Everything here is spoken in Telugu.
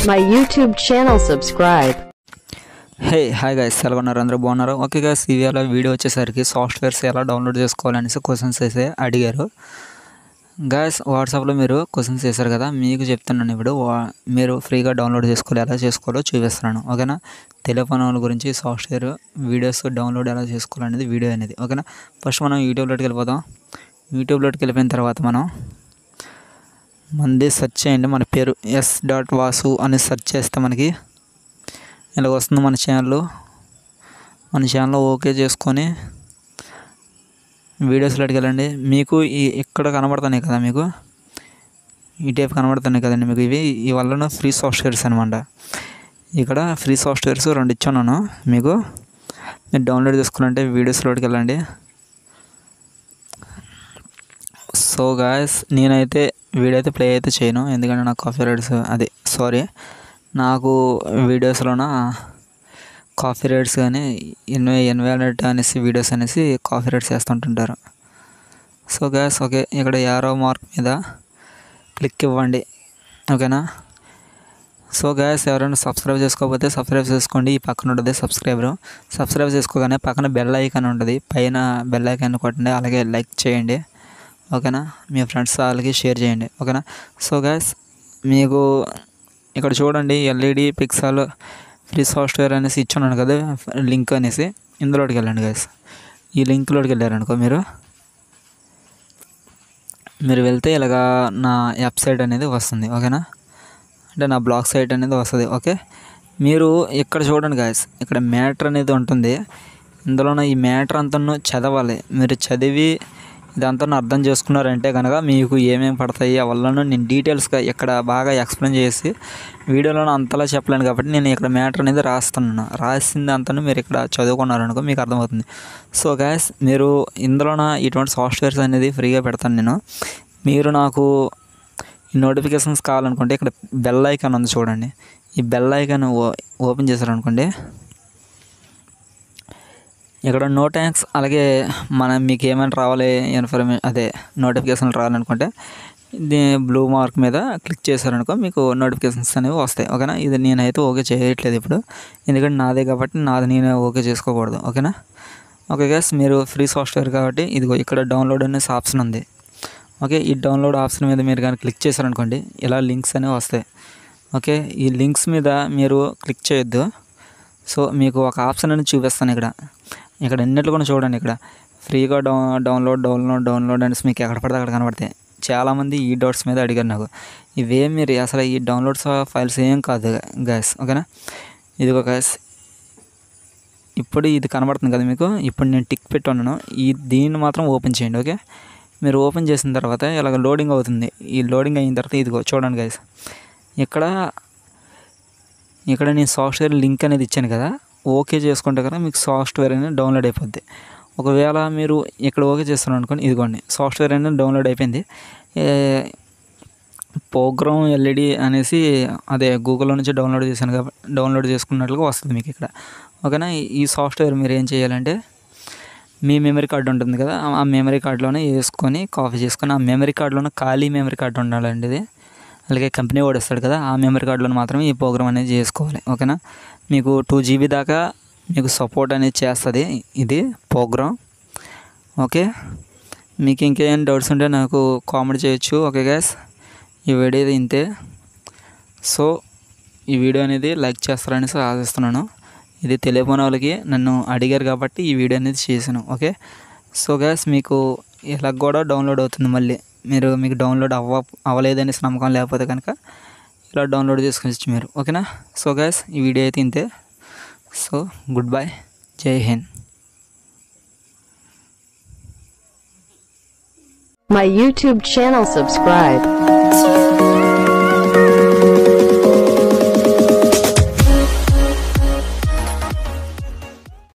my YouTube channel subscribe. Hey hi guys ఎలా ఉన్నారు అందరూ బాగున్నారు ఓకే గైస్ ఇవాళ వీడియో వచ్చేసరికి సాఫ్ట్వేర్స్ ఎలా డౌన్లోడ్ చేసుకోవాలనేసి క్వశ్చన్స్ అయితే అడిగారు గాయస్ వాట్సాప్లో మీరు క్వశ్చన్స్ చేశారు కదా మీకు చెప్తున్నాను ఇప్పుడు వా- మీరు ఫ్రీగా డౌన్లోడ్ చేసుకోవాలి ఎలా చేసుకోవాలో చూపిస్తున్నాను ఓకేనా టెలిఫోన్ వాళ్ళ గురించి సాఫ్ట్వేర్ వీడియోస్ డౌన్లోడ్ ఎలా చేసుకోవాలనేది వీడియో అనేది ఓకేనా ఫస్ట్ మనం యూట్యూబ్లోకి వెళ్ళిపోదాం యూట్యూబ్లోకి వెళ్ళిపోయిన తర్వాత మనం మనది సెర్చ్ చేయండి మన పేరు ఎస్ డాట్ వాసు అని సెర్చ్ చేస్తే మనకి ఇలా వస్తుంది మన ఛానల్ మన ఛానల్ ఓకే చేసుకొని వీడియోస్లోకి వెళ్ళండి మీకు ఈ ఇక్కడ కనబడుతున్నాయి కదా మీకు ఈ టైప్ కనబడుతున్నాయి కదండి మీకు ఇవి ఈ వల్ల ఫ్రీ సాఫ్ట్వేర్స్ అనమాట ఇక్కడ ఫ్రీ సాఫ్ట్వేర్స్ రెండు ఇచ్చాను మీకు మీరు డౌన్లోడ్ చేసుకున్నంటే వీడియోస్లోకి వెళ్ళండి సో గాయస్ నేనైతే వీడియో అయితే ప్లే అయితే చేయను ఎందుకంటే నాకు కాఫీ రైట్స్ అదే సారీ నాకు వీడియోస్లోన కాఫీ రైట్స్ కానీ ఎన్వై ఎన్వైరన్మెంట్ అనేసి వీడియోస్ అనేసి కాఫీ రైట్స్ చేస్తుంటుంటారు సో గ్యాస్ ఓకే ఇక్కడ యారో మార్క్ మీద క్లిక్ ఇవ్వండి ఓకేనా సో గ్యాస్ ఎవరైనా సబ్స్క్రైబ్ చేసుకోకపోతే సబ్స్క్రైబ్ చేసుకోండి ఈ పక్కన ఉంటుంది సబ్స్క్రైబర్ సబ్స్క్రైబ్ చేసుకోగానే పక్కన బెల్ ఐకాన్ ఉంటుంది పైన బెల్ ఐకాన్ కొట్టండి అలాగే లైక్ చేయండి ఓకేనా మీ ఫ్రెండ్స్ వాళ్ళకి షేర్ చేయండి ఓకేనా సో గ్యాస్ మీకు ఇక్కడ చూడండి ఎల్ఈడి పిక్సెల్ ఫ్రీ సాఫ్ట్వేర్ అనేసి ఇచ్చున్నాను కదా లింక్ అనేసి ఇందులోకి వెళ్ళండి గైస్ ఈ లింక్లోకి వెళ్ళారనుకో మీరు మీరు వెళ్తే ఇలాగా నా వెబ్సైట్ అనేది వస్తుంది ఓకేనా అంటే నా బ్లాగ్ సైట్ అనేది వస్తుంది ఓకే మీరు ఇక్కడ చూడండి గాయస్ ఇక్కడ మ్యాటర్ అనేది ఉంటుంది ఇందులోన ఈ మ్యాటర్ అంతా చదవాలి మీరు చదివి ఇదంతా అర్థం చేసుకున్నారంటే కనుక మీకు ఏమేమి పడతాయి అవన్నీ నేను డీటెయిల్స్గా ఇక్కడ బాగా ఎక్స్ప్లెయిన్ చేసి వీడియోలో అంతలా చెప్పలేను కాబట్టి నేను ఇక్కడ మ్యాటర్ అనేది రాస్తున్నాను రాసింది అంతా మీరు ఇక్కడ చదువుకున్నారనుకో మీకు అర్థమవుతుంది సో గ్యాస్ మీరు ఇందులోన ఇటువంటి సాఫ్ట్వేర్స్ అనేది ఫ్రీగా పెడతాను నేను మీరు నాకు ఈ నోటిఫికేషన్స్ కావాలనుకుంటే ఇక్కడ బెల్ ఐకాన్ ఉంది చూడండి ఈ బెల్ ఐకాన్ ఓపెన్ చేశారనుకోండి ఇక్కడ నో ట్యాంక్స్ అలాగే మనం మీకు ఏమైనా రావాలి ఇన్ఫర్మేషన్ అదే నోటిఫికేషన్ రావాలనుకుంటే ఇది బ్లూ మార్క్ మీద క్లిక్ చేశారనుకో మీకు నోటిఫికేషన్స్ అనేవి వస్తాయి ఓకేనా ఇది నేనైతే ఓకే చేయట్లేదు ఇప్పుడు ఎందుకంటే నాదే కాబట్టి నాది నేను ఓకే చేసుకోకూడదు ఓకేనా ఓకే గ్యాస్ మీరు ఫ్రీ సాఫ్ట్వేర్ కాబట్టి ఇదిగో ఇక్కడ డౌన్లోడ్ అనేసి ఆప్షన్ ఉంది ఓకే ఈ డౌన్లోడ్ ఆప్షన్ మీద మీరు కానీ క్లిక్ చేశారనుకోండి ఇలా లింక్స్ అనేవి వస్తాయి ఓకే ఈ లింక్స్ మీద మీరు క్లిక్ చేయొద్దు సో మీకు ఒక ఆప్షన్ అనేది చూపిస్తాను ఇక్కడ ఇక్కడ ఎన్నిట్లు కూడా చూడండి ఇక్కడ ఫ్రీగా డౌ డౌన్లోడ్ డౌన్లోడ్ డౌన్లోడ్ అనేసి మీకు ఎక్కడ పడితే అక్కడ కనబడతాయి చాలామంది ఈ డౌట్స్ మీద అడిగారు నాకు ఇవేం మీరు అసలు ఈ డౌన్లోడ్స్ ఫైల్స్ ఏం కాదు గ్యాస్ ఓకేనా ఇదిగో గ్యాస్ ఇప్పుడు ఇది కనబడుతుంది కదా మీకు ఇప్పుడు నేను టిక్ పెట్టి ఉన్నాను ఈ దీన్ని మాత్రం ఓపెన్ చేయండి ఓకే మీరు ఓపెన్ చేసిన తర్వాత ఇలాగ లోడింగ్ అవుతుంది ఈ లోడింగ్ అయిన తర్వాత ఇదిగో చూడండి గైస్ ఇక్కడ ఇక్కడ నేను సాఫ్ట్వేర్ లింక్ అనేది ఇచ్చాను కదా ఓకే చేసుకుంటే కదా మీకు సాఫ్ట్వేర్ అనేది డౌన్లోడ్ అయిపోద్ది ఒకవేళ మీరు ఇక్కడ ఓకే చేస్తున్నారు అనుకోండి ఇదిగోండి సాఫ్ట్వేర్ అనేది డౌన్లోడ్ అయిపోయింది ప్రోగ్రామ్ ఎల్ఈడి అనేసి అదే గూగుల్లో నుంచి డౌన్లోడ్ చేశాను కాబట్టి డౌన్లోడ్ చేసుకున్నట్లుగా వస్తుంది మీకు ఇక్కడ ఓకేనా ఈ- ఈ సాఫ్ట్వేర్ మీరు ఏం చేయాలంటే మీ మెమరీ కార్డు ఉంటుంది కదా ఆ- ఆ మెమరీ కార్డులోనే వేసుకొని కాపీ చేసుకొని ఆ మెమరీ కార్డులోనే ఖాళీ మెమరీ కార్డు ఉండాలండి ఇది అలాగే కంపెనీ వాడు ఇస్తాడు కదా ఆ మెమరీ కార్డులో మాత్రమే ఈ ప్రోగ్రామ్ అనేది చేసుకోవాలి ఓకేనా మీకు టూ జీబీ దాకా మీకు సపోర్ట్ అనేది చేస్తుంది ఇది ప్రోగ్రామ్ ఓకే మీకు ఇంకేం డౌట్స్ ఉంటే నాకు కామెంట్ చేయొచ్చు ఓకే గ్యాస్ ఈ వీడియో ఇది ఇంతే సో ఈ వీడియో అనేది లైక్ చేస్తారనేసి ఆశిస్తున్నాను ఇది తెలియని వాళ్ళకి నన్ను అడిగారు కాబట్టి ఈ వీడియో అనేది చేశాను ఓకే సో గ్యాస్ మీకు ఇలా కూడా డౌన్లోడ్ అవుతుంది మళ్ళీ మీరు మీకు డౌన్లోడ్ అవ్వ అవ్వలేదనేసి నమ్మకం లేకపోతే కనుక ఇలా డౌన్లోడ్ చేసుకోవచ్చు మీరు ఓకేనా సో గ్యాస్ ఈ వీడియో అయితే ఇంతే సో గుడ్ బై జై Hind My YouTube channel subscribe.